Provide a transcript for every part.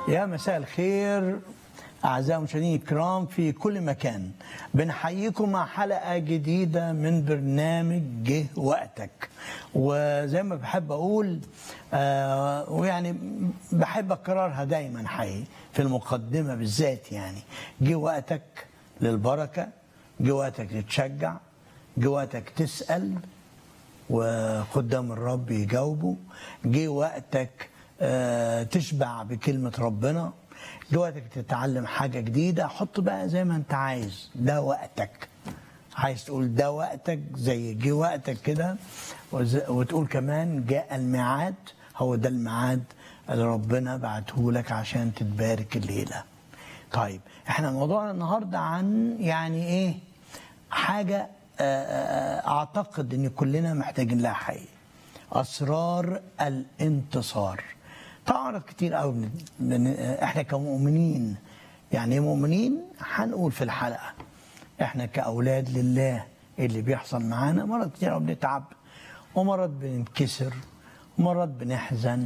يا مساء الخير أعزائي المشاهدين الكرام في كل مكان بنحييكم مع حلقة جديدة من برنامج جه وقتك وزي ما بحب أقول آه ويعني بحب أكررها دايما حقيقي في المقدمة بالذات يعني جه وقتك للبركة جه وقتك تتشجع جه وقتك تسأل وقدام الرب يجاوبه جه وقتك آه، تشبع بكلمة ربنا جه وقتك تتعلم حاجة جديدة حط بقى زي ما انت عايز ده وقتك عايز تقول ده وقتك زي جه وقتك كده وز- وتقول كمان جاء الميعاد هو ده الميعاد اللي ربنا بعته لك عشان تتبارك الليلة طيب احنا موضوعنا النهارده عن يعني ايه حاجة آه، آه، اعتقد ان كلنا محتاجين لها حقيقي اسرار الانتصار تعرف كتير قوي من من- احنا كمؤمنين يعني ايه مؤمنين هنقول في الحلقه احنا كاولاد لله اللي بيحصل معانا مرات كتير قوي بنتعب ومرات بننكسر ومرات بنحزن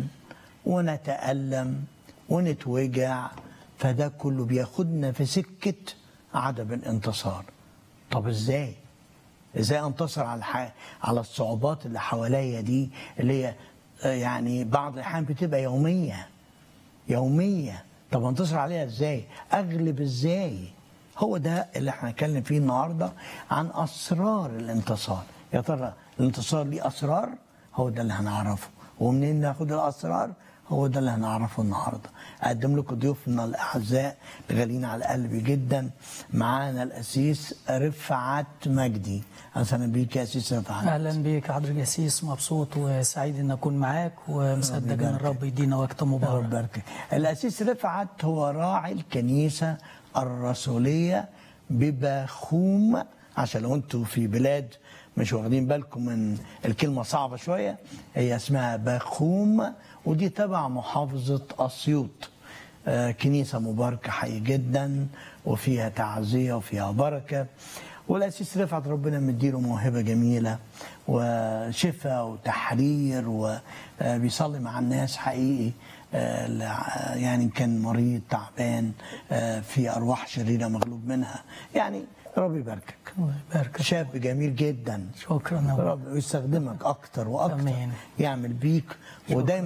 ونتألم ونتوجع فده كله بياخدنا في سكة عدم الانتصار طب ازاي ازاي انتصر على الح... على الصعوبات اللي حواليا دي اللي هي آه، يعني بعض الاحيان بتبقى يوميه يوميه طب انتصر عليها ازاي اغلب ازاي هو ده اللي احنا هنتكلم فيه النهارده عن اسرار الانتصار يا ترى الانتصار ليه اسرار هو ده اللي هنعرفه ومنين ناخد الاسرار هو ده اللي هنعرفه النهارده اقدم لكم ضيوفنا الاعزاء الغاليين على قلبي جدا معانا الاسيس رفعت مجدي اهلا بيك يا اسيس رفعت اهلا بيك حضرتك يا سيس مبسوط وسعيد ان اكون معاك ومصدق ان يبارك. الرب يدينا وقت الله مبارك يبارك الأسيس رفعت هو راعي الكنيسة الرسولية بباخوم عشان لو انتوا في بلاد مش واخدين بالكم من الكلمة صعبة شوية هي اسمها باخوم ودي تبع محافظة أسيوط آه، كنيسة مباركة حي جدا وفيها تعزية وفيها بركة والأسيس رفعت ربنا مديله موهبة جميلة وشفاء وتحرير وبيصلي مع الناس حقيقي آه، لع- يعني كان مريض تعبان آه، في أرواح شريرة مغلوب منها يعني رب يباركك الله يبارك شاب جميل جدا شكرا يا رب. رب يستخدمك أكتر وأكتر آمين. يعمل بيك ودايما